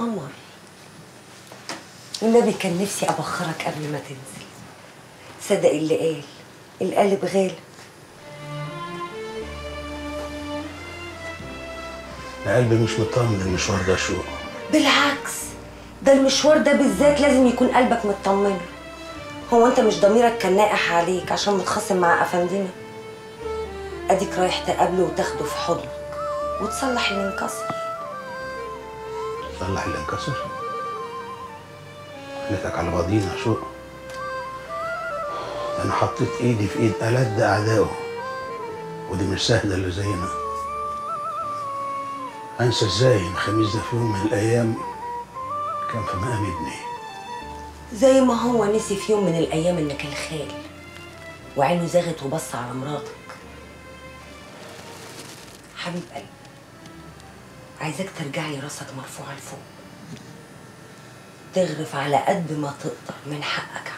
قمر النبي كان نفسي ابخرك قبل ما تنزل صدق اللي قال القلب غالي قلبي مش مطمن المشوار ده شو بالعكس ده المشوار ده بالذات لازم يكون قلبك مطمن هو انت مش ضميرك كان ناقح عليك عشان متخاصم مع افندينا اديك رايح تقابله وتاخده في حضنك وتصلح اللي انكسر صلح اللي انكسر خليتك على بعضينا شو ده انا حطيت ايدي في ايد ألد اعدائه ودي مش سهله اللي زينا انسى ازاي ان خميس ده في يوم من الايام كان في مقام ابني زي ما هو نسي في يوم من الايام انك الخال وعينه زاغت وبص على مراتك حبيب قلبي عايزاك ترجع لي راسك مرفوعه لفوق تغرف على قد ما تقدر من حقك